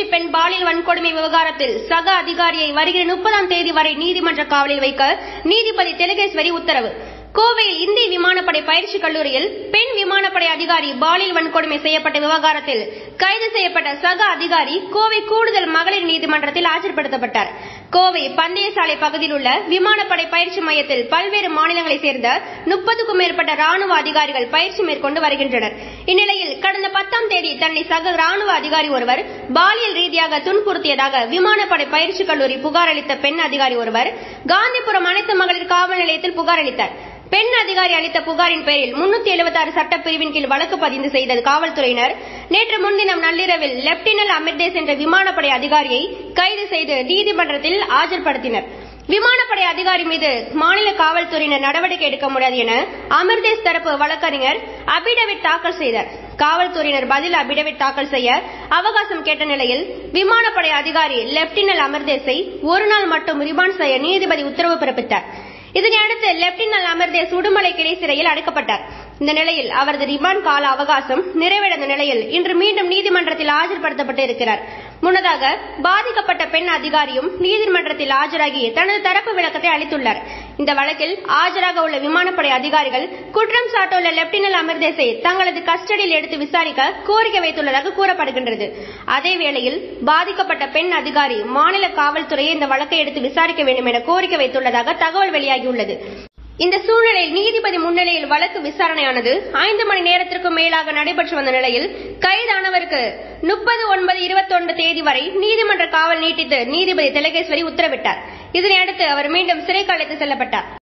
பெண் பாலியல் வன்கொடுமை விவகாரத்தில் சக அதிகாரியை வருகிற முப்பதாம் தேதி வரை நீதிமன்ற காவலில் வைக்க நீதிபதி திலகேஸ்வரி உத்தரவு கோவையில் இந்திய விமானப்படை பயிற்சி கல்லூரியில் பெண் விமானப்படை அதிகாரி பாலியல் வன்கொடுமை செய்யப்பட்ட விவகாரத்தில் கைது செய்யப்பட்ட சக அதிகாரி கோவை கூடுதல் மகளிர் நீதிமன்றத்தில் ஆஜர்படுத்தப்பட்டார் கோவை பந்தயசாலை பகுதியில் உள்ள விமானப்படை பயிற்சி மையத்தில் பல்வேறு மாநிலங்களைச் சேர்ந்த முப்பதுக்கும் மேற்பட்ட ராணுவ அதிகாரிகள் பயிற்சி மேற்கொண்டு வருகின்றனர் இந்நிலையில் கடந்த பத்தாம் தேதி தன்னை சக ராணுவ அதிகாரி ஒருவர் பாலியல் ரீதியாக துன்புறுத்தியதாக விமானப்படை பயிற்சி கல்லூரி புகார் அளித்த பெண் அதிகாரி ஒருவர் காந்திபுரம் அனைத்து மகளிர் காவல் நிலையத்தில் புகார் அளித்தார் பெண் அதிகாரி அளித்த புகாரின் பேரில் முன்னூத்தி எழுபத்தி ஆறு சட்டப்பிரிவின் கீழ் வழக்கு பதிந்து செய்த காவல்துறையினர் நேற்று முன்தினம் நள்ளிரவில் லெப்டினல் அமிர்தேஸ் என்ற விமானப்படை அதிகாரியை கைது செய்து நீதிமன்றத்தில் ஆஜர்படுத்தினர் விமானப்படை அதிகாரி மீது மாநில காவல்துறையினர் நடவடிக்கை எடுக்க முடியாது என அமிர்தேஸ் தரப்பு வழக்கறிஞர் அபிடவிட் தாக்கல் செய்தார் காவல்துறையினர் பதில் அபிடவிட் தாக்கல் செய்ய அவகாசம் கேட்ட நிலையில் விமானப்படை அதிகாரி லெப்டினல் அமிர்தேஸை ஒரு நாள் மட்டும் ரிமாண்ட் செய்ய நீதிபதி உத்தரவு பிறப்பித்தார் இதனையடுத்து லெப்டினல் அமிர்தேஸ் உடுமலை கிளை சிறையில் அடைக்கப்பட்டார் இந்த நிலையில் அவரது ரிமாண்ட் கால அவகாசம் நிறைவடைந்த நிலையில் இன்று மீண்டும் நீதிமன்றத்தில் ஆஜர்படுத்தப்பட்டு இருக்கிறார் முன்னதாக பாதிக்கப்பட்ட பெண் அதிகாரியும் நீதிமன்றத்தில் ஆஜராகி தனது தரப்பு விளக்கத்தை அளித்துள்ளார் இந்த வழக்கில் ஆஜராக உள்ள விமானப்படை அதிகாரிகள் குற்றம் சாட்டுள்ள லெப்டினல் அமிர்தேஸை தங்களது கஸ்டடியில் எடுத்து விசாரிக்க கோரிக்கை வைத்துள்ளதாக கூறப்படுகின்றது அதே வேளையில் பாதிக்கப்பட்ட பெண் அதிகாரி மாநில காவல்துறையை இந்த வழக்கை எடுத்து விசாரிக்க வேண்டும் என கோரிக்கை வைத்துள்ளதாக தகவல் வெளியாகியுள்ளது இந்த சூழ்நிலையில் நீதிபதி முன்னிலையில் வழக்கு விசாரணையானது ஐந்து மணி நேரத்திற்கும் மேலாக நடைபெற்று வந்த நிலையில் கைதானவருக்கு முப்பது ஒன்பது இருபத்தொன்று தேதி வரை நீதிமன்ற காவல் நீட்டித்து நீதிபதி திலகேஸ்வரி உத்தரவிட்டார் இதனையடுத்து அவர் மீண்டும் சிறைக்கு அழைத்து செல்லப்பட்டார்